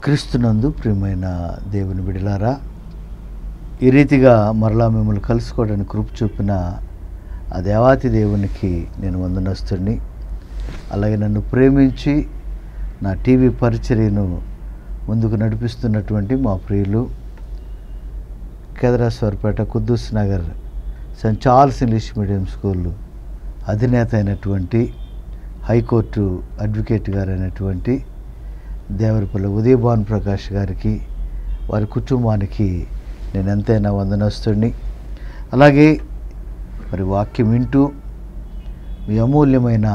క్రీస్తునందు ప్రియమైన దేవుని బిడలారా ఈ రీతిగా మరలా మిమ్మల్ని కలుసుకోవడానికి కృప చూపిన ఆ దేవాతి దేవునికి నేను వందనస్తుని అలాగే నన్ను ప్రేమించి నా టీవీ పరిచర్యను ముందుకు నడిపిస్తున్నటువంటి మా ప్రియులు Kedareswarapeta Kuddus Nagar Saint Charles English medium school అధినేత అయినటువంటి హైకోర్టు అడ్వకేట్ గారైనటువంటి దేవరపల్లి ఉదయభాన్ ప్రకాష్ గారికి వారి కుటుంబానికి నేను ఎంతైనా వందనస్తుడిని అలాగే మరి వాక్యం వింటూ మీ అమూల్యమైన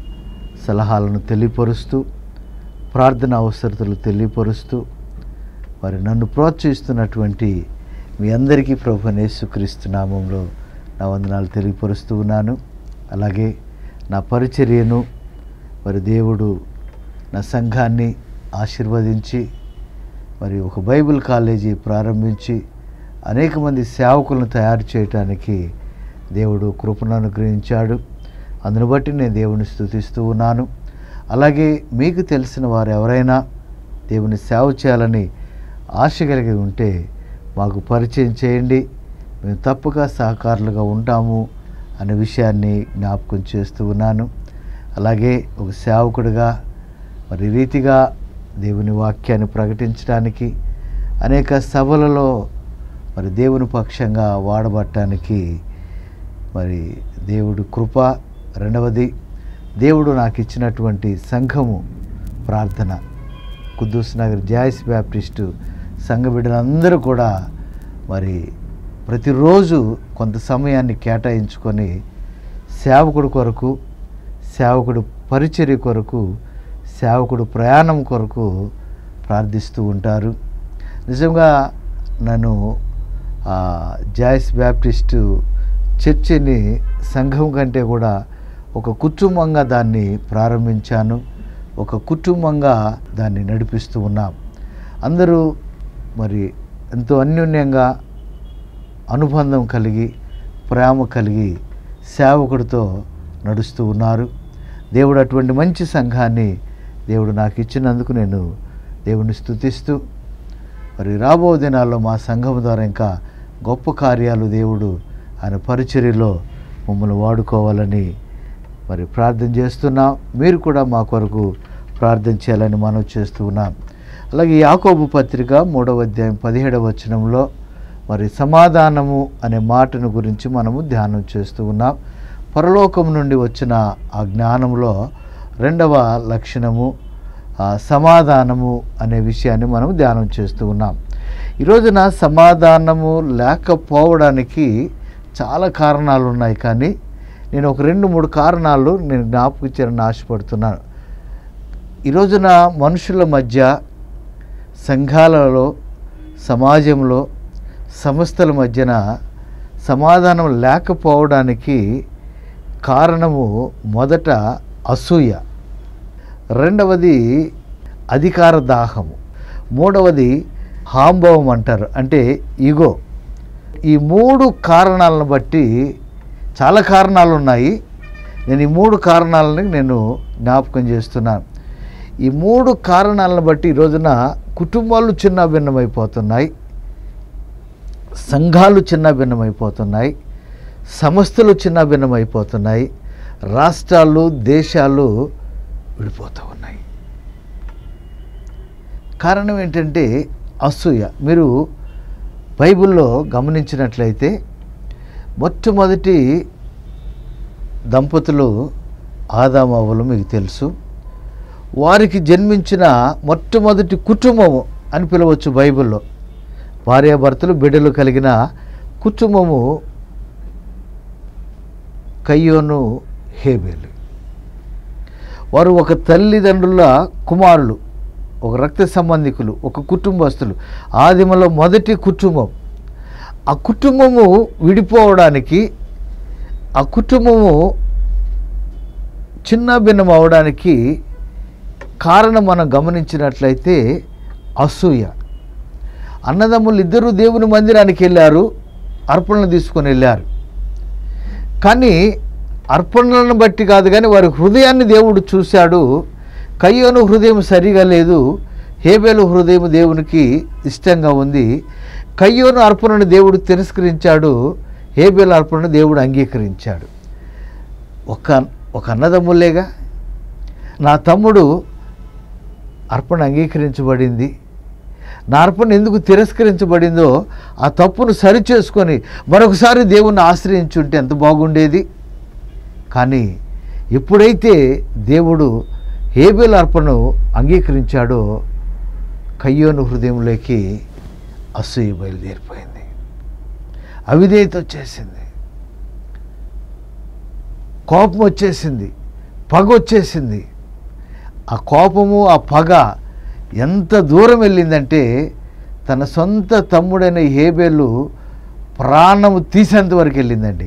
సలహాలను తెలియపరుస్తూ ప్రార్థన అవసరతలు తెలియపరుస్తూ మరి నన్ను ప్రోత్సహిస్తున్నటువంటి మీ అందరికీ ప్రభు యేసుక్రీస్తు నామంలో నా వందనాలు తెలియపరుస్తూ ఉన్నాను అలాగే నా పరిచర్యను మరి దేవుడు నా సంఘాన్ని ఆశీర్వదించి మరి ఒక బైబిల్ కాలేజీ ప్రారంభించి అనేక మంది సేవకులను తయారు చేయటానికి దేవుడు కృపను అనుగ్రహించాడు అందును బట్టి నేను దేవుని స్థుతిస్తూ ఉన్నాను అలాగే మీకు తెలిసిన వారు ఎవరైనా దేవుని సేవ చేయాలని ఆశ కలిగి ఉంటే మాకు పరిచయం చేయండి మేము తప్పక సహకారులుగా ఉంటాము అనే విషయాన్ని జ్ఞాపకం చేస్తూ ఉన్నాను అలాగే ఒక సేవకుడిగా మరి ఈ రీతిగా దేవుని వాక్యాన్ని ప్రకటించడానికి అనేక సభలలో మరి దేవుని పక్షంగా వాడబట్టడానికి మరి దేవుడు కృప రెండవది దేవుడు నాకు ఇచ్చినటువంటి సంఘము ప్రార్థన కుద్దూస్ నగర్ జాయిస్ బ్యాప్టిస్టు సంఘ బిడ్డలందరూ కూడా మరి ప్రతిరోజు కొంత సమయాన్ని కేటాయించుకొని సేవకుడి కొరకు సేవకుడు పరిచర్య కొరకు సేవకుడు ప్రయాణం కొరకు ప్రార్థిస్తూ ఉంటారు నిజంగా నన్ను ఆ, జాయిస్ బ్యాప్టిస్టు చర్చిని సంఘం కంటే కూడా ఒక కుటుంబంగా దాన్ని ప్రారంభించాను ఒక కుటుంబంగా దాన్ని నడిపిస్తూ ఉన్నాం అందరూ మరి ఎంతో అన్యోన్యంగా అనుబంధం కలిగి ప్రేమ కలిగి సేవకుడితో నడుస్తూ ఉన్నారు దేవుడు అటువంటి మంచి సంఘాన్ని దేవుడు నాకు ఇచ్చినందుకు నేను దేవుని స్తుతిస్తూ మరి రాబో దినాల్లో మా సంఘం ద్వారా ఇంకా గొప్ప కార్యాలు దేవుడు ఆయన పరిచర్యలో మమ్మల్ని వాడుకోవాలని మరి ప్రార్థన చేస్తున్నాం మీరు కూడా మా కొరకు ప్రార్థన చేయాలని మనం చేస్తూ ఉన్నాం అలాగే యాకోబు పత్రిక మూడవ అధ్యాయం పదిహేడవ వచనంలో మరి సమాధానము అనే మాటను గురించి మనము ధ్యానం చేస్తూ ఉన్నాం పరలోకం నుండి వచ్చిన ఆ జ్ఞానంలో రెండవ లక్షణము ఆ సమాధానము అనే విషయాన్ని మనం ధ్యానం చేస్తూ ఉన్నాం ఈ రోజున సమాధానము లేకపోవడానికి చాలా కారణాలు ఉన్నాయి కానీ నేను ఒక రెండు మూడు కారణాలు నేను జ్ఞాపకించాలని ఆశపడుతున్నాను ఈ రోజున మనుషుల మధ్య సంఘాలలో సమాజంలో సంస్థల మధ్యన సమాధానం లేకపోవడానికి కారణము మొదట అసూయ రెండవది అధికార దాహము మూడవది హాంభవం అంటారు అంటే ఈగో ఈ మూడు కారణాలను బట్టి చాలా కారణాలు ఉన్నాయి నేను ఈ మూడు కారణాలని నేను జ్ఞాపకం చేస్తున్నాను ఈ మూడు కారణాలను బట్టి ఈ రోజున కుటుంబాలు చిన్న భిన్నమైపోతున్నాయి సంఘాలు చిన్న భిన్నమైపోతున్నాయి సంస్థలు చిన్న భిన్నమైపోతున్నాయి రాష్ట్రాలు దేశాలు విడిపోతూ ఉన్నాయి కారణం ఏంటంటే అసూయ మీరు బైబిల్లో గమనించినట్లయితే మొట్టమొదటి దంపతులు ఆదామవ్వలు మీకు తెలుసు వారికి జన్మించిన మొట్టమొదటి కుటుంబము అని పిలవచ్చు బైబిల్లో భార్యాభర్తలు బిడ్డలు కలిగిన కుటుంబము కయ్యోను హేబేలు వారు ఒక తల్లిదండ్రుల కుమారులు ఒక రక్త సంబంధికులు ఒక కుటుంబస్తులు ఆదిమలో మొదటి కుటుంబం ఆ కుటుంబము విడిపోవడానికి ఆ కుటుంబము చిన్న భిన్నం అవడానికి కారణం మనం గమనించినట్లయితే అసూయ అన్నదమ్ములు ఇద్దరు దేవుని మందిరానికి వెళ్ళారు అర్పణలు తీసుకొని వెళ్ళారు కానీ అర్పణలను బట్టి కాదు కానీ వారి హృదయాన్ని దేవుడు చూశాడు కయ్యోను హృదయం సరిగా లేదు హేబేలు హృదయం దేవునికి ఇష్టంగా ఉంది కయ్యోను అర్పణను దేవుడు తిరస్కరించాడు హేబేలు అర్పణను దేవుడు అంగీకరించాడు ఒక ఒక అన్నదమ్ములేగా నా తమ్ముడు అర్పణ అంగీకరించబడింది నా అర్పణ ఎందుకు తిరస్కరించబడిందో ఆ తప్పును సరిచేసుకొని మరొకసారి దేవుణ్ణి ఆశ్రయించుంటే ఎంత బాగుండేది కానీ ఎప్పుడైతే దేవుడు హేబేల్ అర్పణను అంగీకరించాడో కయ్యోను హృదయంలోకి అసూయ బయలుదేరిపోయింది అవిధేయత వచ్చేసింది కోపం వచ్చేసింది పగ వచ్చేసింది ఆ కోపము ఆ పగ ఎంత దూరం వెళ్ళిందంటే తన సొంత తమ్ముడైన హేబేలు ప్రాణము తీసేంత వరకు వెళ్ళిందండి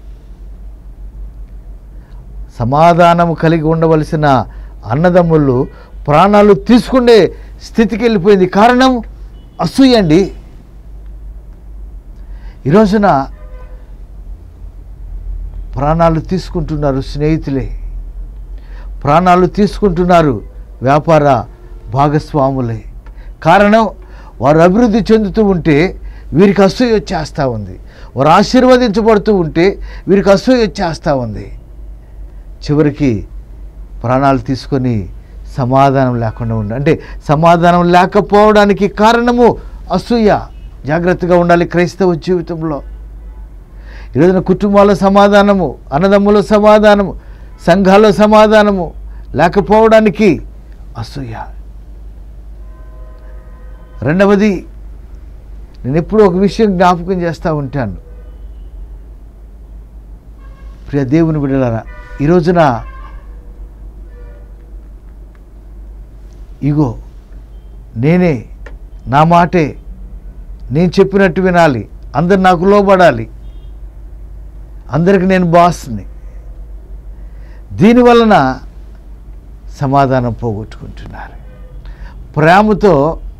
సమాధానం కలిగి ఉండవలసిన అన్నదమ్ములు ప్రాణాలు తీసుకునే స్థితికి వెళ్ళిపోయింది కారణం అసూయ అండి ఈ రోజున ప్రాణాలు తీసుకుంటున్నారు స్నేహితులే ప్రాణాలు తీసుకుంటున్నారు వ్యాపార భాగస్వాములే కారణం వారు అభివృద్ధి చెందుతూ ఉంటే వీరికి అసూయ వచ్చేస్తూ ఉంది వారు ఆశీర్వదించబడుతూ ఉంటే వీరికి అసూయ వచ్చేస్తూ ఉంది చివరికి ప్రాణాలు తీసుకొని సమాధానం లేకుండా ఉండి అంటే సమాధానం లేకపోవడానికి కారణము అసూయ జాగ్రత్తగా ఉండాలి క్రైస్తవ జీవితంలో ఈరోజున కుటుంబాల సమాధానము అన్నదమ్ముల సమాధానము సంఘాల సమాధానము లేకపోవడానికి అసూయ రెండవది నేను ఎప్పుడూ ఒక విషయం జ్ఞాపకం చేస్తూ ఉంటాను ప్రియ దేవుని బిడ్డలారా ఈ రోజున ఇగో నేనే నా మాటే నేను చెప్పినట్టు వినాలి అందరు నాకు లోబడాలి అందరికి నేను బాస్ని దీనివలన సమాధానం పోగొట్టుకుంటున్నారు ప్రేమతో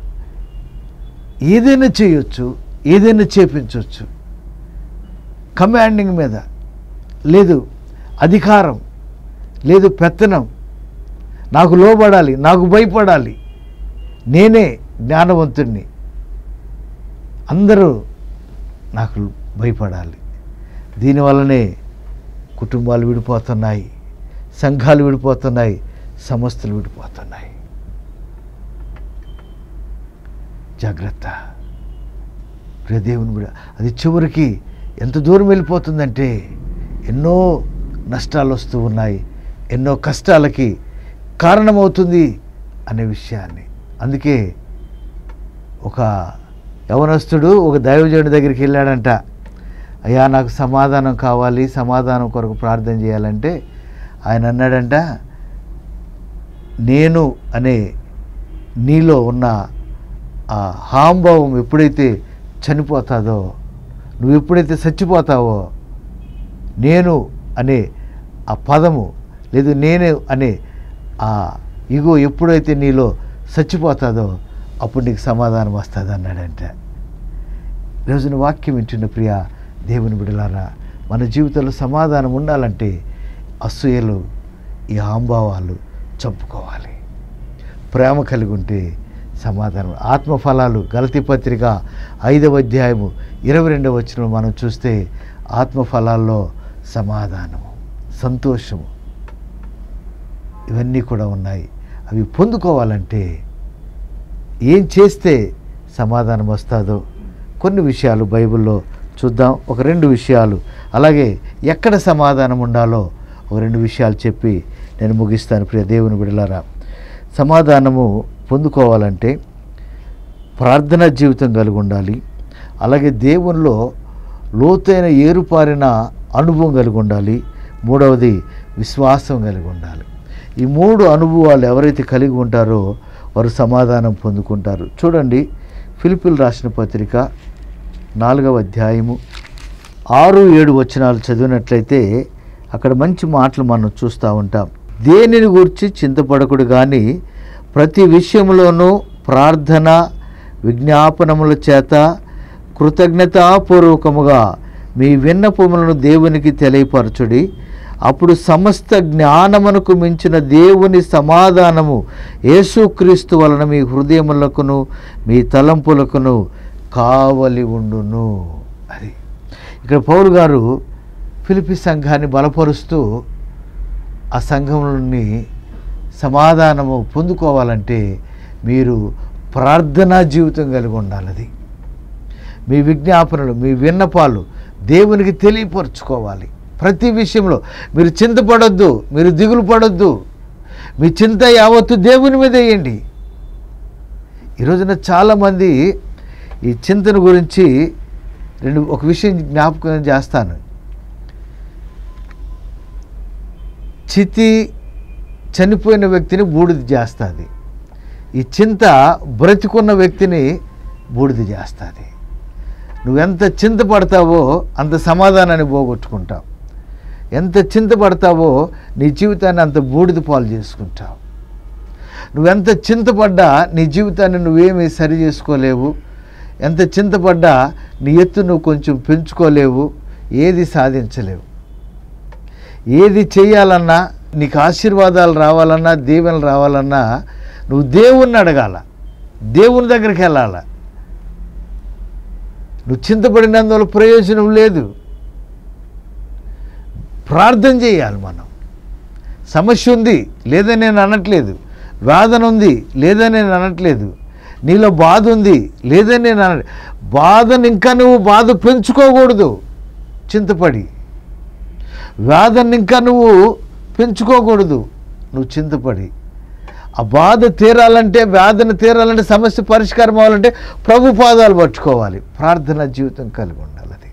ఏదైనా చేయొచ్చు ఏదైనా చేపించవచ్చు కమాండింగ్ మీద లేదు అధికారం లేదు పెత్తనం నాకు లోబడాలి నాకు భయపడాలి నేనే జ్ఞానవంతుణ్ణి అందరూ నాకు భయపడాలి దీనివల్లనే కుటుంబాలు విడిపోతున్నాయి సంఘాలు విడిపోతున్నాయి సంస్థలు విడిపోతున్నాయి జాగ్రత్త ప్రియ దేవుని కూడా అది చివరికి ఎంత దూరం వెళ్ళిపోతుందంటే ఎన్నో నష్టాలు వస్తూ ఉన్నాయి ఎన్నో కష్టాలకి కారణమవుతుంది అనే విషయాన్ని అందుకే ఒక యవనస్తుడు ఒక దైవజనుడి దగ్గరికి వెళ్ళాడంట అయ్యా నాకు సమాధానం కావాలి సమాధానం కొరకు ప్రార్థన చేయాలంటే ఆయన అన్నాడంట నేను అనే నీలో ఉన్న ఆ హాంభావం ఎప్పుడైతే చనిపోతాదో నువ్వు ఎప్పుడైతే చచ్చిపోతావో నేను అనే ఆ పదము లేదు నేను అనే ఆ ఇగో ఎప్పుడైతే నీలో చచ్చిపోతాదో అప్పుడు నీకు సమాధానం వస్తుంది అన్నాడంట రోజున వాక్యం వింటున్న ప్రియ దేవుని బిడలారా మన జీవితంలో సమాధానం ఉండాలంటే అసూయలు ఈ ఆంభావాలు చంపుకోవాలి ప్రేమ కలిగి ఉంటే సమాధానం ఆత్మఫలాలు గలతి పత్రిక ఐదవ అధ్యాయము ఇరవై రెండవ వచ్చిన మనం చూస్తే ఆత్మఫలాల్లో సమాధానము సంతోషము ఇవన్నీ కూడా ఉన్నాయి అవి పొందుకోవాలంటే ఏం చేస్తే సమాధానం వస్తుందో కొన్ని విషయాలు బైబిల్లో చూద్దాం ఒక రెండు విషయాలు అలాగే ఎక్కడ సమాధానం ఉండాలో ఒక రెండు విషయాలు చెప్పి నేను ముగిస్తాను ప్రియ దేవుని బిడలారా సమాధానము పొందుకోవాలంటే ప్రార్థనా జీవితం కలిగి ఉండాలి అలాగే దేవునిలో లోతైన ఏరుపారిన అనుభవం కలిగి ఉండాలి మూడవది విశ్వాసం కలిగి ఉండాలి ఈ మూడు అనుభవాలు ఎవరైతే కలిగి ఉంటారో వారు సమాధానం పొందుకుంటారు చూడండి ఫిలిపిల్ రాసిన పత్రిక నాలుగవ అధ్యాయము ఆరు ఏడు వచనాలు చదివినట్లయితే అక్కడ మంచి మాటలు మనం చూస్తూ ఉంటాం దేనిని గురించి చింతపడకుడు కానీ ప్రతి విషయంలోనూ ప్రార్థన విజ్ఞాపనముల చేత కృతజ్ఞతాపూర్వకముగా మీ విన్నపములను దేవునికి తెలియపరచుడి అప్పుడు సమస్త జ్ఞానమునకు మించిన దేవుని సమాధానము యేసుక్రీస్తు వలన మీ హృదయములకును మీ తలంపులకును కావలి ఉండును అది ఇక్కడ పౌరు గారు ఫిలిపి సంఘాన్ని బలపరుస్తూ ఆ సంఘంలోని సమాధానము పొందుకోవాలంటే మీరు ప్రార్థనా జీవితం కలిగి ఉండాలి అది మీ విజ్ఞాపనలు మీ విన్నపాలు దేవునికి తెలియపరచుకోవాలి ప్రతి విషయంలో మీరు చింతపడొద్దు మీరు దిగులు పడొద్దు మీ చింత యావత్తు దేవుని మీద వేయండి ఈ రోజున చాలామంది ఈ చింతన గురించి రెండు ఒక విషయం జ్ఞాపకం చేస్తాను చితి చనిపోయిన వ్యక్తిని బూడిద చేస్తుంది ఈ చింత బ్రతికున్న వ్యక్తిని బూడిద చేస్తుంది నువ్వెంత చింతపడతావో అంత సమాధానాన్ని పోగొట్టుకుంటావు ఎంత చింతపడతావో నీ జీవితాన్ని అంత బూడిద పాలు చేసుకుంటావు నువ్వెంత చింతపడ్డా నీ జీవితాన్ని నువ్వేమీ సరి చేసుకోలేవు ఎంత చింతపడ్డా నీ ఎత్తు నువ్వు కొంచెం పెంచుకోలేవు ఏది సాధించలేవు ఏది చేయాలన్నా నీకు ఆశీర్వాదాలు రావాలన్నా దీవెనలు రావాలన్నా నువ్వు దేవుణ్ణి అడగాల దేవుని దగ్గరికి వెళ్ళాల నువ్వు చింతపడినందువల్ల ప్రయోజనం లేదు ప్రార్థన చేయాలి మనం సమస్య ఉంది లేదని నేను అనట్లేదు వేదన ఉంది లేదని నేను అనట్లేదు నీలో బాధ ఉంది లేదని నేను అన బాధను ఇంకా నువ్వు బాధ పెంచుకోకూడదు చింతపడి వేదన ఇంకా నువ్వు పెంచుకోకూడదు నువ్వు చింతపడి ఆ బాధ తీరాలంటే వేదన తీరాలంటే సమస్య పరిష్కారం అవ్వాలంటే ప్రభు పాదాలు పట్టుకోవాలి ప్రార్థన జీవితం కలిగి ఉండాలి అది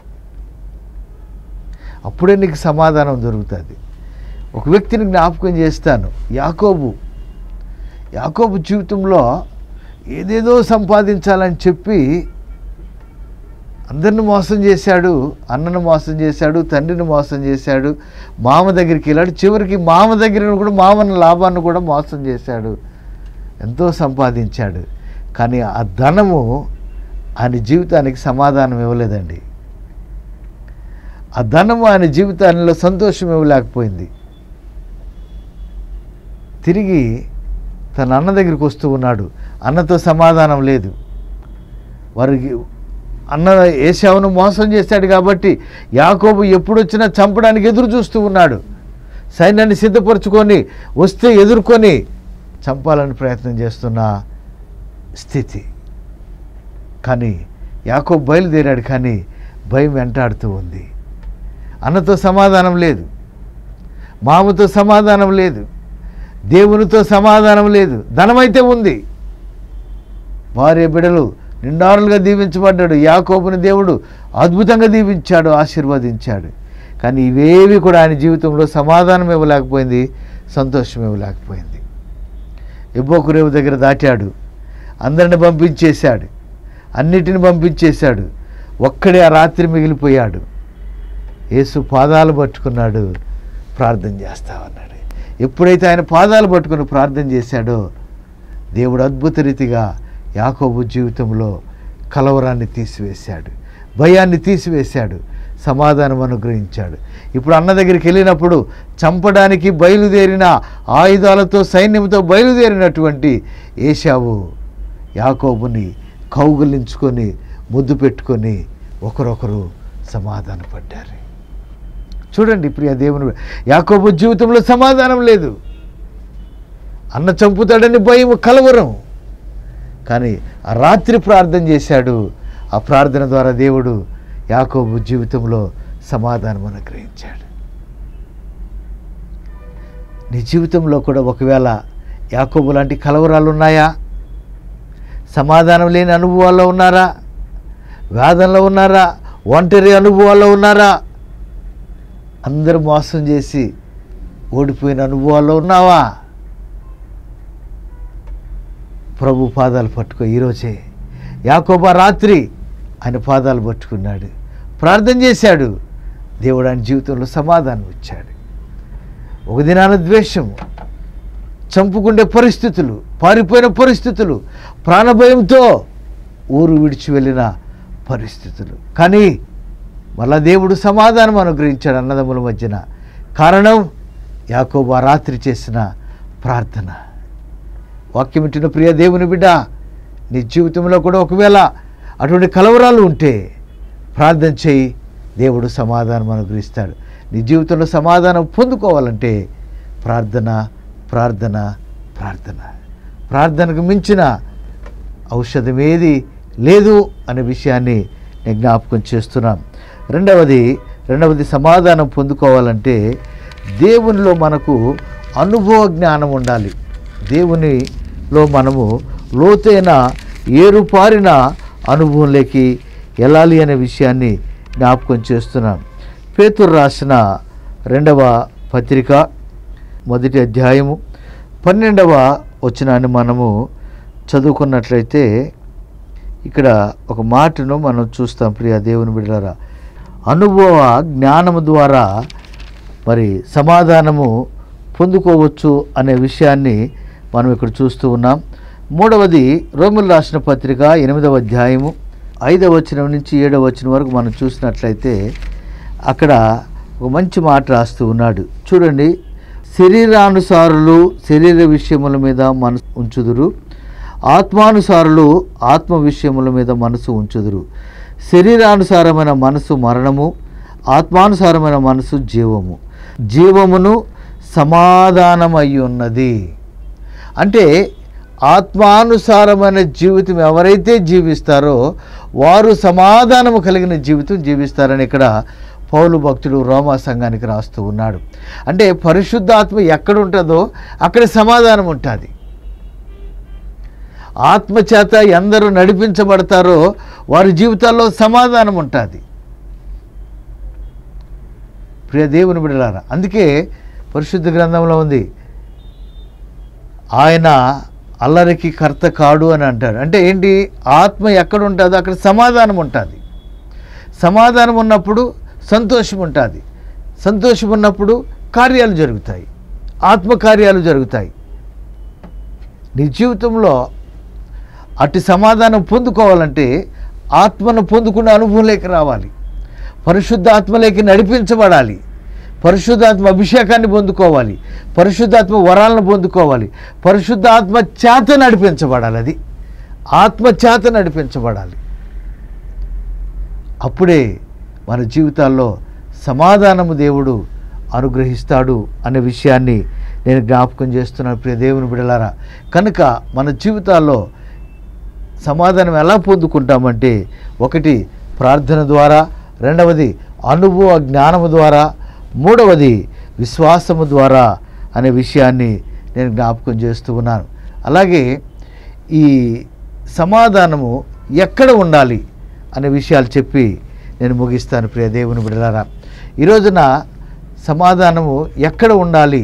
అప్పుడే నీకు సమాధానం దొరుకుతుంది ఒక వ్యక్తిని జ్ఞాపకం చేస్తాను యాకోబు యాకోబు జీవితంలో ఏదేదో సంపాదించాలని చెప్పి అందరిని మోసం చేశాడు అన్నను మోసం చేశాడు తండ్రిని మోసం చేశాడు మామ దగ్గరికి వెళ్ళాడు చివరికి మామ దగ్గర కూడా మామని లాభాన్ని కూడా మోసం చేశాడు ఎంతో సంపాదించాడు కానీ ఆ ధనము ఆయన జీవితానికి సమాధానం ఇవ్వలేదండి ఆ ధనము ఆయన జీవితానిలో సంతోషం ఇవ్వలేకపోయింది తిరిగి తన అన్న దగ్గరికి వస్తూ ఉన్నాడు అన్నతో సమాధానం లేదు వారికి అన్న ఏసావును మోసం చేశాడు కాబట్టి యాకోబు ఎప్పుడు వచ్చినా చంపడానికి ఎదురు చూస్తూ ఉన్నాడు సైన్యాన్ని సిద్ధపరచుకొని వస్తే ఎదుర్కొని చంపాలని ప్రయత్నం చేస్తున్న స్థితి కానీ యాకోబు బయలుదేరాడు కానీ భయం వెంటాడుతూ ఉంది అన్నతో సమాధానం లేదు మామతో సమాధానం లేదు దేవునితో సమాధానం లేదు ధనమైతే ఉంది భార్య బిడలు నిండారులుగా దీవించబడ్డాడు యాకోబుని దేవుడు అద్భుతంగా దీవించాడు ఆశీర్వదించాడు కానీ ఇవేవి కూడా ఆయన జీవితంలో సమాధానం ఇవ్వలేకపోయింది సంతోషం ఇవ్వలేకపోయింది ఎబ్బోకురేవు దగ్గర దాటాడు అందరిని పంపించేశాడు అన్నిటిని పంపించేశాడు ఒక్కడే ఆ రాత్రి మిగిలిపోయాడు యేసు పాదాలు పట్టుకున్నాడు ప్రార్థన చేస్తామన్నాడు ఎప్పుడైతే ఆయన పాదాలు పట్టుకుని ప్రార్థన చేశాడో దేవుడు అద్భుత రీతిగా యాకోబు జీవితంలో కలవరాన్ని తీసివేశాడు భయాన్ని తీసివేశాడు సమాధానం అనుగ్రహించాడు ఇప్పుడు అన్న దగ్గరికి వెళ్ళినప్పుడు చంపడానికి బయలుదేరిన ఆయుధాలతో సైన్యంతో బయలుదేరినటువంటి ఏషావు యాకోబుని కౌగులించుకొని ముద్దు పెట్టుకొని ఒకరొకరు సమాధానపడ్డారు చూడండి ప్రియ దేవుని యాకోబు జీవితంలో సమాధానం లేదు అన్న చంపుతాడని భయం కలవరం కానీ ఆ రాత్రి ప్రార్థన చేశాడు ఆ ప్రార్థన ద్వారా దేవుడు యాకోబు జీవితంలో సమాధానం అనుగ్రహించాడు నీ జీవితంలో కూడా ఒకవేళ యాకోబు లాంటి కలవరాలు ఉన్నాయా సమాధానం లేని అనుభవాల్లో ఉన్నారా వేదనలో ఉన్నారా ఒంటరి అనుభవాల్లో ఉన్నారా అందరూ మోసం చేసి ఓడిపోయిన అనుభవాల్లో ఉన్నావా ప్రభు పాదాలు పట్టుకో ఈరోజే యాకోబా రాత్రి ఆయన పాదాలు పట్టుకున్నాడు ప్రార్థన చేశాడు దేవుడు ఆయన జీవితంలో సమాధానం ఇచ్చాడు ఒక దినాన ద్వేషం చంపుకుండే పరిస్థితులు పారిపోయిన పరిస్థితులు ప్రాణభయంతో ఊరు విడిచి వెళ్ళిన పరిస్థితులు కానీ మళ్ళా దేవుడు సమాధానం అనుగ్రహించాడు అన్నదమ్ముల మధ్యన కారణం యాకోబు ఆ రాత్రి చేసిన ప్రార్థన వాక్యం వింటున్న ప్రియ దేవుని బిడ్డ నీ జీవితంలో కూడా ఒకవేళ అటువంటి కలవరాలు ఉంటే ప్రార్థన చేయి దేవుడు సమాధానం అనుగ్రహిస్తాడు నీ జీవితంలో సమాధానం పొందుకోవాలంటే ప్రార్థన ప్రార్థన ప్రార్థన ప్రార్థనకు మించిన ఔషధం ఏది లేదు అనే విషయాన్ని నేను జ్ఞాపకం చేస్తున్నాం రెండవది రెండవది సమాధానం పొందుకోవాలంటే దేవునిలో మనకు అనుభవ జ్ఞానం ఉండాలి దేవునిలో మనము లోతైన ఏరుపారిన అనుభవంలోకి వెళ్ళాలి అనే విషయాన్ని జ్ఞాపకం చేస్తున్నాం పేతురు రాసిన రెండవ పత్రిక మొదటి అధ్యాయము పన్నెండవ వచనాన్ని మనము చదువుకున్నట్లయితే ఇక్కడ ఒక మాటను మనం చూస్తాం ప్రియ దేవుని బిడ్డలారా అనుభవ జ్ఞానము ద్వారా మరి సమాధానము పొందుకోవచ్చు అనే విషయాన్ని మనం ఇక్కడ చూస్తూ ఉన్నాం మూడవది రోమిల్ రాసిన పత్రిక ఎనిమిదవ అధ్యాయము ఐదవ వచనం నుంచి ఏడవ వచనం వరకు మనం చూసినట్లయితే అక్కడ ఒక మంచి మాట రాస్తూ ఉన్నాడు చూడండి శరీరానుసారులు శరీర విషయముల మీద మనసు ఉంచుదురు ఆత్మానుసారులు ఆత్మ విషయముల మీద మనసు ఉంచుదురు శరీరానుసారమైన మనసు మరణము ఆత్మానుసారమైన మనసు జీవము జీవమును సమాధానమై ఉన్నది అంటే ఆత్మానుసారమైన జీవితం ఎవరైతే జీవిస్తారో వారు సమాధానము కలిగిన జీవితం జీవిస్తారని ఇక్కడ పౌలు భక్తుడు రోమా సంఘానికి రాస్తూ ఉన్నాడు అంటే పరిశుద్ధాత్మ ఎక్కడ ఉంటుందో అక్కడ సమాధానం ఉంటుంది ఆత్మచేత ఎందరూ నడిపించబడతారో వారి జీవితాల్లో సమాధానం ఉంటుంది ప్రియ దేవుని బిడలారా అందుకే పరిశుద్ధ గ్రంథంలో ఉంది ఆయన అల్లరికి కర్త కాడు అని అంటాడు అంటే ఏంటి ఆత్మ ఎక్కడ ఉంటుందో అక్కడ సమాధానం ఉంటుంది సమాధానం ఉన్నప్పుడు సంతోషం ఉంటుంది సంతోషం ఉన్నప్పుడు కార్యాలు జరుగుతాయి ఆత్మకార్యాలు జరుగుతాయి నీ జీవితంలో అటు సమాధానం పొందుకోవాలంటే ఆత్మను పొందుకునే అనుభవంలోకి రావాలి పరిశుద్ధ ఆత్మలోకి నడిపించబడాలి పరిశుద్ధాత్మ అభిషేకాన్ని పొందుకోవాలి పరిశుద్ధాత్మ వరాలను పొందుకోవాలి పరిశుద్ధ ఆత్మ చేత నడిపించబడాలి అది ఆత్మ చేత నడిపించబడాలి అప్పుడే మన జీవితాల్లో సమాధానము దేవుడు అనుగ్రహిస్తాడు అనే విషయాన్ని నేను జ్ఞాపకం చేస్తున్నాను ప్రియ దేవుని బిడలారా కనుక మన జీవితాల్లో సమాధానం ఎలా పొందుకుంటామంటే ఒకటి ప్రార్థన ద్వారా రెండవది అనుభవ జ్ఞానము ద్వారా మూడవది విశ్వాసము ద్వారా అనే విషయాన్ని నేను జ్ఞాపకం చేస్తూ ఉన్నాను అలాగే ఈ సమాధానము ఎక్కడ ఉండాలి అనే విషయాలు చెప్పి నేను ముగిస్తాను ప్రియ దేవుని బిడలారా ఈ రోజున సమాధానము ఎక్కడ ఉండాలి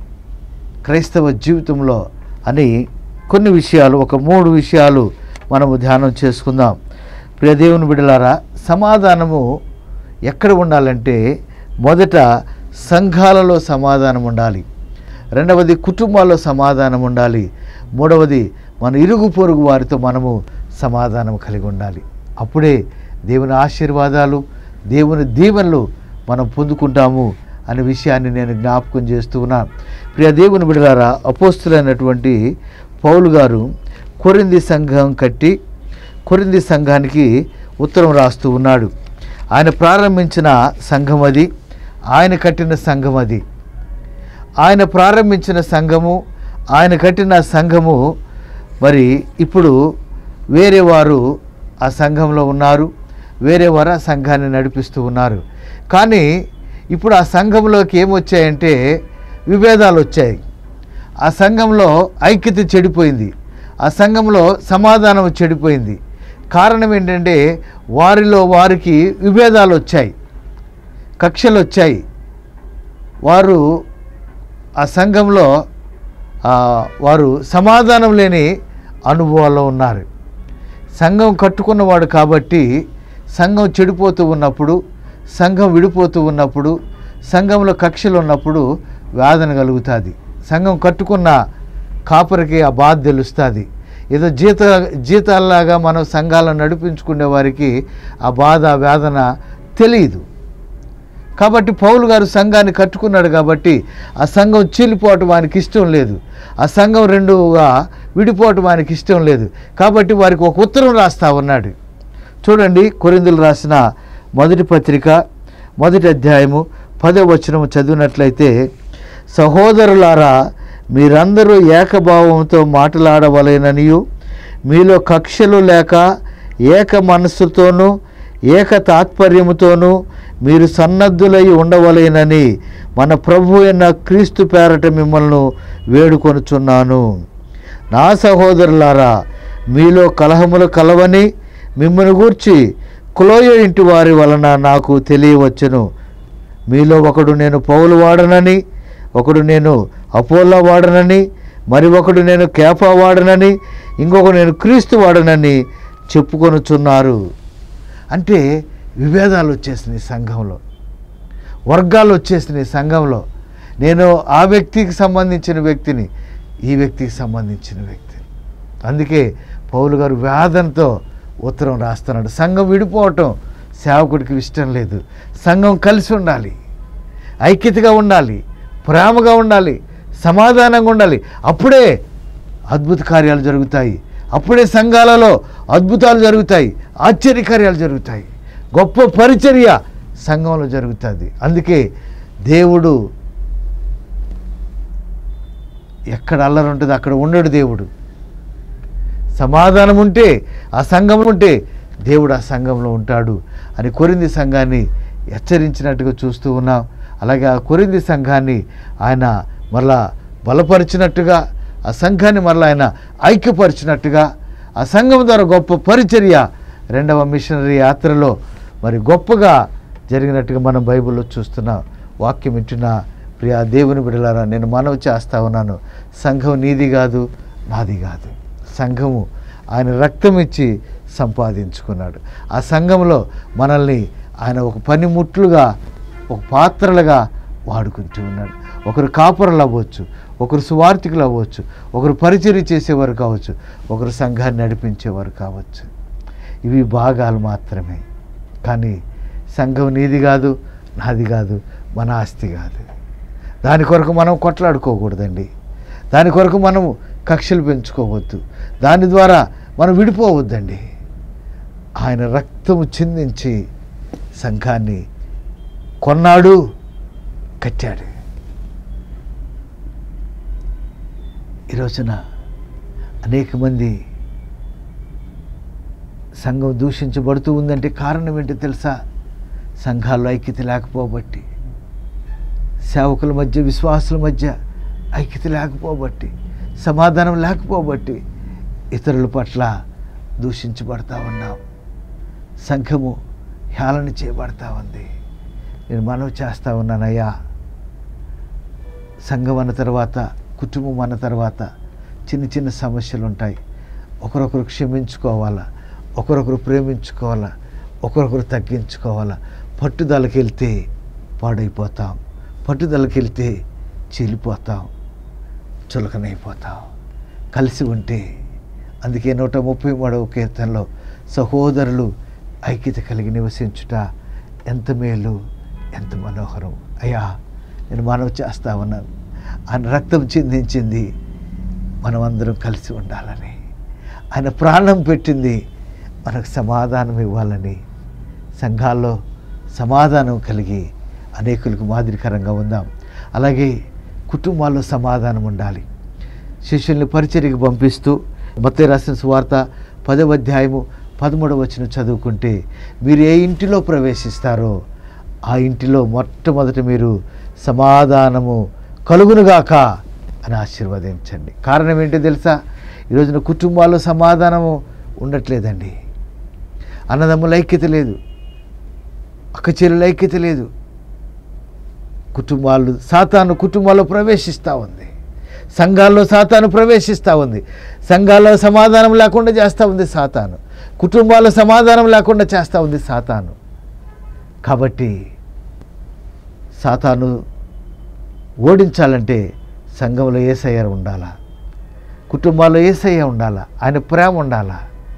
క్రైస్తవ జీవితంలో అని కొన్ని విషయాలు ఒక మూడు విషయాలు మనము ధ్యానం చేసుకుందాం ప్రియ దేవుని బిడలారా సమాధానము ఎక్కడ ఉండాలంటే మొదట సంఘాలలో సమాధానం ఉండాలి రెండవది కుటుంబాల్లో సమాధానం ఉండాలి మూడవది మన ఇరుగు పొరుగు వారితో మనము సమాధానం కలిగి ఉండాలి అప్పుడే దేవుని ఆశీర్వాదాలు దేవుని దీవెనలు మనం పొందుకుంటాము అనే విషయాన్ని నేను జ్ఞాపకం చేస్తూ ఉన్నాను ప్రియ దేవుని బిడలారా అపోస్తులైనటువంటి పౌలు గారు కొరింది సంఘం కట్టి కొరింది సంఘానికి ఉత్తరం రాస్తూ ఉన్నాడు ఆయన ప్రారంభించిన సంఘం అది ఆయన కట్టిన సంఘం అది ఆయన ప్రారంభించిన సంఘము ఆయన కట్టిన సంఘము మరి ఇప్పుడు వేరే వారు ఆ సంఘంలో ఉన్నారు వేరే వారు ఆ సంఘాన్ని నడిపిస్తూ ఉన్నారు కానీ ఇప్పుడు ఆ సంఘంలోకి ఏమొచ్చాయంటే విభేదాలు వచ్చాయి ఆ సంఘంలో ఐక్యత చెడిపోయింది ఆ సంఘంలో సమాధానం చెడిపోయింది కారణం ఏంటంటే వారిలో వారికి విభేదాలు వచ్చాయి కక్షలు వచ్చాయి వారు ఆ సంఘంలో ఆ, వారు సమాధానం లేని అనుభవాల్లో ఉన్నారు సంఘం కట్టుకున్నవాడు కాబట్టి సంఘం చెడిపోతూ ఉన్నప్పుడు సంఘం విడిపోతూ ఉన్నప్పుడు సంఘంలో కక్షలు ఉన్నప్పుడు వేదన కలుగుతుంది సంఘం కట్టుకున్న కాపరికి ఆ బాధ తెలుస్తుంది ఏదో జీత జీతాల్లాగా మనం సంఘాలను నడిపించుకునే వారికి ఆ బాధ ఆ వేదన తెలియదు కాబట్టి పౌలు గారు సంఘాన్ని కట్టుకున్నాడు కాబట్టి ఆ సంఘం చీలిపోవటం ఆయనకి ఇష్టం లేదు ఆ సంఘం రెండుగా విడిపోవటం ఆయనకి ఇష్టం లేదు కాబట్టి వారికి ఒక ఉత్తరం రాస్తా ఉన్నాడు చూడండి కొరిందులు రాసిన మొదటి పత్రిక మొదటి అధ్యాయము పదో వచనము చదివినట్లయితే సహోదరులారా మీరందరూ ఏకభావంతో మాట్లాడవలేననియు మీలో కక్షలు లేక ఏక మనస్సుతోనూ ఏక తాత్పర్యముతోనూ మీరు సన్నద్ధులై ఉండవలేనని మన ప్రభు అయిన క్రీస్తు పేరట మిమ్మల్ని వేడుకొనుచున్నాను నా సహోదరులారా మీలో కలహములు కలవని మిమ్మల్ని గూర్చి కులోయ ఇంటి వారి వలన నాకు తెలియవచ్చును మీలో ఒకడు నేను పౌలు వాడనని ఒకడు నేను అపోలో వాడనని మరి ఒకడు నేను కేఫా వాడనని ఇంకొకడు నేను క్రీస్తు వాడనని చెప్పుకొనుచున్నారు అంటే విభేదాలు వచ్చేసినాయి సంఘంలో వర్గాలు వచ్చేసినాయి సంఘంలో నేను ఆ వ్యక్తికి సంబంధించిన వ్యక్తిని ఈ వ్యక్తికి సంబంధించిన వ్యక్తిని అందుకే పౌలు గారు వేదనతో ఉత్తరం రాస్తున్నాడు సంఘం విడిపోవటం సేవకుడికి ఇష్టం లేదు సంఘం కలిసి ఉండాలి ఐక్యతగా ఉండాలి ప్రేమగా ఉండాలి సమాధానంగా ఉండాలి అప్పుడే అద్భుత కార్యాలు జరుగుతాయి అప్పుడే సంఘాలలో అద్భుతాలు జరుగుతాయి ఆశ్చర్యకార్యాలు జరుగుతాయి గొప్ప పరిచర్య సంఘంలో జరుగుతుంది అందుకే దేవుడు ఎక్కడ అల్లరి ఉంటుంది అక్కడ ఉండడు దేవుడు సమాధానం ఉంటే ఆ సంఘం ఉంటే దేవుడు ఆ సంఘంలో ఉంటాడు అని కొరింది సంఘాన్ని హెచ్చరించినట్టుగా చూస్తూ ఉన్నాం అలాగే ఆ కొరింది సంఘాన్ని ఆయన మరలా బలపరిచినట్టుగా ఆ సంఘాన్ని మరలా ఆయన ఐక్యపరిచినట్టుగా ఆ సంఘం ద్వారా గొప్ప పరిచర్య రెండవ మిషనరీ యాత్రలో మరి గొప్పగా జరిగినట్టుగా మనం బైబిల్లో చూస్తున్నాం వాక్యం వింటున్న ప్రియా దేవుని బిడలారా నేను మనవి చేస్తా ఉన్నాను సంఘం నీది కాదు నాది కాదు సంఘము ఆయన రక్తం ఇచ్చి సంపాదించుకున్నాడు ఆ సంఘంలో మనల్ని ఆయన ఒక పనిముట్లుగా ఒక పాత్రలుగా వాడుకుంటూ ఉన్నాడు ఒకరు కాపురలు అవ్వచ్చు ఒకరు సువార్థికులు అవ్వచ్చు ఒకరు పరిచర్య చేసేవారు కావచ్చు ఒకరు సంఘాన్ని నడిపించేవారు కావచ్చు ఇవి భాగాలు మాత్రమే కానీ సంఘం నీది కాదు నాది కాదు మన ఆస్తి కాదు దాని కొరకు మనం కొట్లాడుకోకూడదండి దాని కొరకు మనం కక్షలు పెంచుకోవద్దు దాని ద్వారా మనం విడిపోవద్దండి ఆయన రక్తము చిందించి సంఘాన్ని కొన్నాడు కట్టాడు ఈ రోజున అనేక మంది సంఘం దూషించబడుతూ ఉందంటే కారణం ఏంటో తెలుసా సంఘాల్లో ఐక్యత లేకపోబట్టి సేవకుల మధ్య విశ్వాసుల మధ్య ఐక్యత లేకపోబట్టి సమాధానం లేకపోబట్టి ఇతరుల పట్ల దూషించబడతా ఉన్నాం సంఘము హేళన చేయబడతా ఉంది నేను మనవి చేస్తా ఉన్నానయ్యా సంఘం అన్న తర్వాత కుటుంబం అన్న తర్వాత చిన్న చిన్న సమస్యలు ఉంటాయి ఒకరొకరు క్షమించుకోవాలా ఒకరొకరు ప్రేమించుకోవాలా ఒకరొకరు తగ్గించుకోవాలా పట్టుదలకి వెళ్తే పాడైపోతాం పట్టుదలకి వెళ్తే చీలిపోతాం చులకనైపోతాం కలిసి ఉంటే అందుకే నూట ముప్పై మూడవ కీర్తనలో సహోదరులు ఐక్యత కలిగి నివసించుట ఎంత మేలు ఎంత మనోహరం అయ్యా నేను మనవి చేస్తా ఉన్నాను ఆయన రక్తం చిందించింది మనమందరం కలిసి ఉండాలని ఆయన ప్రాణం పెట్టింది మనకు సమాధానం ఇవ్వాలని సంఘాల్లో సమాధానం కలిగి అనేకులకు మాదిరికరంగా ఉందాం అలాగే కుటుంబాల్లో సమాధానం ఉండాలి శిష్యుల్ని పరిచర్యకు పంపిస్తూ మత్తయి రాసిన సువార్త పదవ అధ్యాయము పదమూడవ వచ్చిన చదువుకుంటే మీరు ఏ ఇంటిలో ప్రవేశిస్తారో ఆ ఇంటిలో మొట్టమొదట మీరు సమాధానము కలుగునుగాక అని ఆశీర్వదించండి కారణం ఏంటో తెలుసా ఈరోజున కుటుంబాల్లో సమాధానము ఉండట్లేదండి అన్నదమ్ముల ఐక్యత లేదు అక్క చెల్లెల ఐక్యత లేదు కుటుంబాలు సాతాను కుటుంబాల్లో ప్రవేశిస్తూ ఉంది సంఘాల్లో సాతాను ప్రవేశిస్తూ ఉంది సంఘాల్లో సమాధానం లేకుండా చేస్తూ ఉంది సాతాను కుటుంబాల్లో సమాధానం లేకుండా చేస్తూ ఉంది సాతాను కాబట్టి సాతాను ఓడించాలంటే సంఘంలో ఏసయ్య ఉండాలా కుటుంబాల్లో ఏసయ్య ఉండాలా ఆయన ప్రేమ ఉండాలా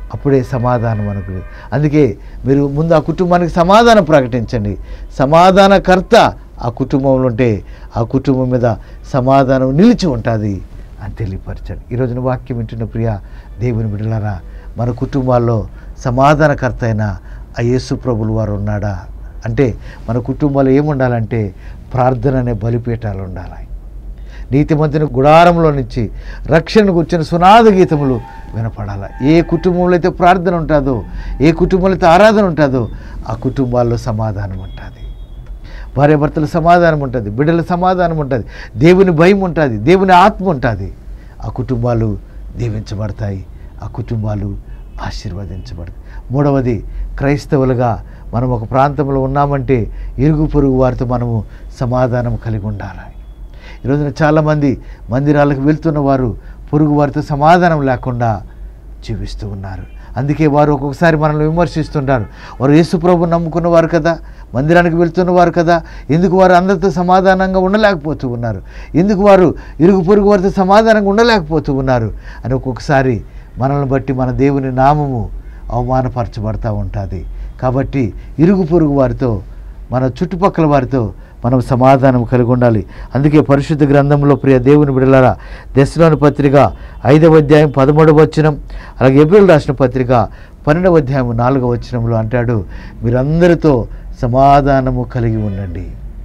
అప్పుడే సమాధానం మనకు అందుకే మీరు ముందు ఆ కుటుంబానికి సమాధానం ప్రకటించండి సమాధానకర్త ఆ కుటుంబంలో ఉంటే ఆ కుటుంబం మీద సమాధానం నిలిచి ఉంటుంది అని తెలియపరచండి ఈరోజున వాక్యం వింటున్న ప్రియ దేవుని బిడ్డలారా మన కుటుంబాల్లో సమాధానకర్త అయిన ఆ యేసు ప్రభులు వారు ఉన్నాడా అంటే మన కుటుంబాలు ఏముండాలంటే ప్రార్థన అనే బలిపీఠాలు ఉండాలి నీతిమంతుని గుడారంలో నుంచి రక్షణకు వచ్చిన సునాద గీతములు వినపడాల ఏ కుటుంబంలో అయితే ప్రార్థన ఉంటుందో ఏ కుటుంబంలో అయితే ఆరాధన ఉంటుందో ఆ కుటుంబాల్లో సమాధానం ఉంటుంది భార్యాభర్తల సమాధానం ఉంటుంది బిడ్డల సమాధానం ఉంటుంది దేవుని భయం ఉంటుంది దేవుని ఆత్మ ఉంటుంది ఆ కుటుంబాలు దీవించబడతాయి ఆ కుటుంబాలు ఆశీర్వదించబడతాయి మూడవది క్రైస్తవులుగా మనం ఒక ప్రాంతంలో ఉన్నామంటే ఇరుగు పొరుగు వారితో మనము సమాధానం కలిగి ఉండాలి ఈరోజున చాలామంది మందిరాలకు వెళ్తున్న వారు పొరుగు వారితో సమాధానం లేకుండా జీవిస్తూ ఉన్నారు అందుకే వారు ఒక్కొక్కసారి మనల్ని విమర్శిస్తుంటారు వారు యేసుప్రభు నమ్ముకున్నవారు కదా మందిరానికి వెళ్తున్నవారు కదా ఎందుకు వారు అందరితో సమాధానంగా ఉండలేకపోతూ ఉన్నారు ఎందుకు వారు ఇరుగు పొరుగు వారితో సమాధానంగా ఉండలేకపోతూ ఉన్నారు అని ఒక్కొక్కసారి మనల్ని బట్టి మన దేవుని నామము అవమానపరచబడతా ఉంటుంది కాబట్టి ఇరుగు పొరుగు వారితో మన చుట్టుపక్కల వారితో మనం సమాధానం కలిగి ఉండాలి అందుకే పరిశుద్ధ గ్రంథంలో ప్రియ దేవుని బిడలారా దశలోని పత్రిక ఐదవ అధ్యాయం పదమూడవ వచనం అలాగే ఏప్రిల్ రాసిన పత్రిక పన్నెండవ అధ్యాయం నాలుగవ వచనంలో అంటాడు మీరందరితో సమాధానము కలిగి ఉండండి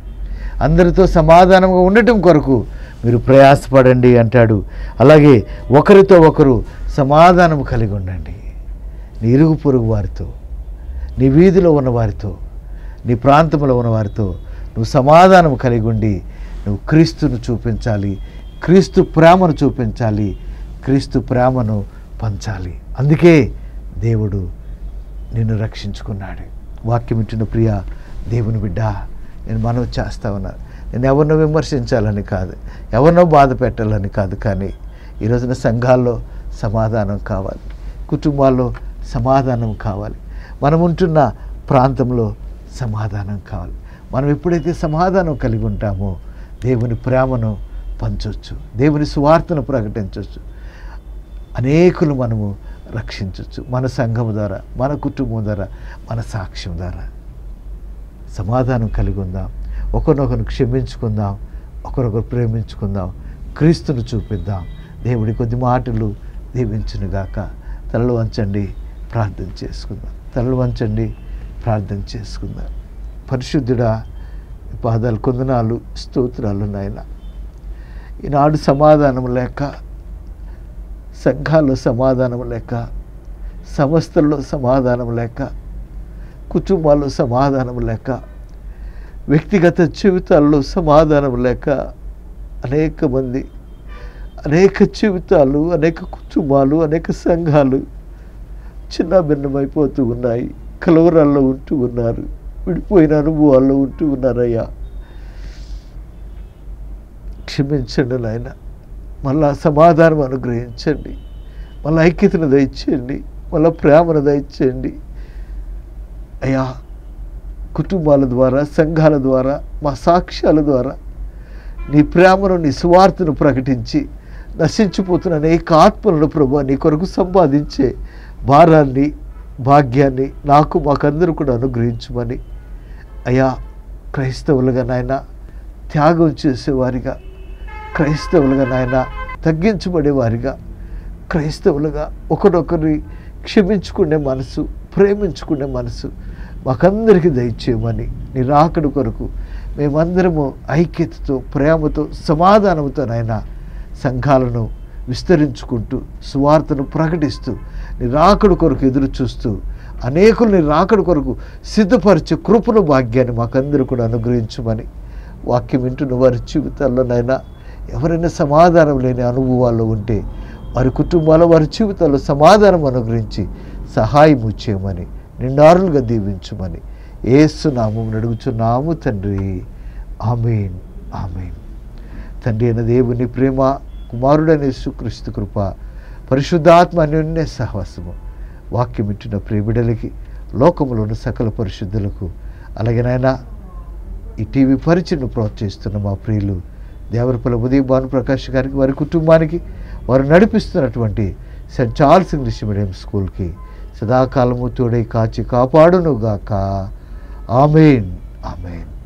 అందరితో సమాధానంగా ఉండటం కొరకు మీరు ప్రయాసపడండి అంటాడు అలాగే ఒకరితో ఒకరు సమాధానం కలిగి ఉండండి నీ ఇరుగు పొరుగు వారితో నీ వీధిలో ఉన్న వారితో నీ ప్రాంతంలో ఉన్న వారితో నువ్వు సమాధానం కలిగి ఉండి నువ్వు క్రీస్తును చూపించాలి క్రీస్తు ప్రేమను చూపించాలి క్రీస్తు ప్రేమను పంచాలి అందుకే దేవుడు నిన్ను రక్షించుకున్నాడు వాక్యం ఇచ్చిన ప్రియ దేవుని బిడ్డ నేను మనవి చేస్తా ఉన్నాను నేను ఎవరినో విమర్శించాలని కాదు ఎవరినో బాధ పెట్టాలని కాదు కానీ ఈ రోజున సంఘాల్లో సమాధానం కావాలి కుటుంబాల్లో సమాధానం కావాలి మనం ఉంటున్న ప్రాంతంలో సమాధానం కావాలి మనం ఎప్పుడైతే సమాధానం కలిగి ఉంటామో దేవుని ప్రేమను పంచవచ్చు దేవుని సువార్తను ప్రకటించవచ్చు అనేకులు మనము రక్షించవచ్చు మన సంఘం ద్వారా మన కుటుంబం ద్వారా మన సాక్ష్యం ద్వారా సమాధానం కలిగి ఉందాం ఒకరినొకరు క్షమించుకుందాం ఒకరొకరు ప్రేమించుకుందాం క్రీస్తును చూపిద్దాం దేవుడి కొద్ది మాటలు దీవించునుగాక తలలు వంచండి ప్రార్థన చేసుకుందాం తలలు వంచండి ప్రార్థన చేసుకుందాం పరిశుద్ధుడా ఈ పాదాలు కొందనాలు స్తోత్రాలు నాయన ఈనాడు సమాధానం లేక సంఘాల్లో సమాధానం లేక సంస్థల్లో సమాధానం లేక కుటుంబాల్లో సమాధానం లేక వ్యక్తిగత జీవితాల్లో సమాధానం లేక అనేక మంది అనేక జీవితాలు అనేక కుటుంబాలు అనేక సంఘాలు చిన్న భిన్నమైపోతూ ఉన్నాయి కలవరాల్లో ఉంటూ ఉన్నారు విడిపోయిన అనుభవాల్లో ఉంటూ ఉన్నారయ్యా క్షమించండి నాయన మళ్ళా సమాధానం అనుగ్రహించండి మళ్ళీ ఐక్యతను దయచేయండి మళ్ళీ ప్రేమను దయచేయండి అయ్యా కుటుంబాల ద్వారా సంఘాల ద్వారా మా సాక్ష్యాల ద్వారా నీ ప్రేమను నీ సువార్తను ప్రకటించి నశించిపోతున్న అనేక ఆత్మలను ప్రభు నీ కొరకు సంపాదించే భారాన్ని భాగ్యాన్ని నాకు మాకందరూ కూడా అనుగ్రహించమని అయ్యా క్రైస్తవులుగా నాయన త్యాగం చేసేవారిగా క్రైస్తవులుగా నాయన తగ్గించబడేవారిగా క్రైస్తవులుగా ఒకరొకరిని క్షమించుకునే మనసు ప్రేమించుకునే మనసు మాకందరికీ దయచేయమని నీ రాకడు కొరకు మేమందరము ఐక్యతతో ప్రేమతో సమాధానంతో నాయన సంఘాలను విస్తరించుకుంటూ సువార్తను ప్రకటిస్తూ నీ రాకడు కొరకు ఎదురు చూస్తూ అనేకులు నీ రాకడు కొరకు సిద్ధపరిచే కృపను భాగ్యాన్ని మాకందరూ కూడా అనుగ్రహించమని వాక్యం వింటున్న వారి జీవితాల్లోనైనా ఎవరైనా సమాధానం లేని అనుభవాల్లో ఉంటే వారి కుటుంబాల వారి జీవితాల్లో సమాధానం అనుగ్రహించి సహాయం చేయమని నిండారులుగా దీవించమని ఏసు నామం అడుగుచున్నాము తండ్రి ఆమెన్ ఆమెన్ తండ్రి అయిన దేవుని ప్రేమ కుమారుడైన యేసుక్రీస్తు కృప పరిశుద్ధాత్మ అన్యోన్య సహవాసము వాక్యం ఇచ్చిన ప్రేమిడలకి లోకములోని సకల పరిశుద్ధులకు అలాగేనైనా ఈ టీవీ పరిచయను ప్రోత్సహిస్తున్న మా ప్రియులు దేవరపల్లి ఉదయం భానుప్రకాష్ గారికి వారి కుటుంబానికి వారు నడిపిస్తున్నటువంటి సెయింట్ చార్ల్స్ ఇంగ్లీష్ మీడియం స్కూల్కి సదాకాలము తోడై కాచి కాపాడునుగాక ఆమెన్ ఆమెన్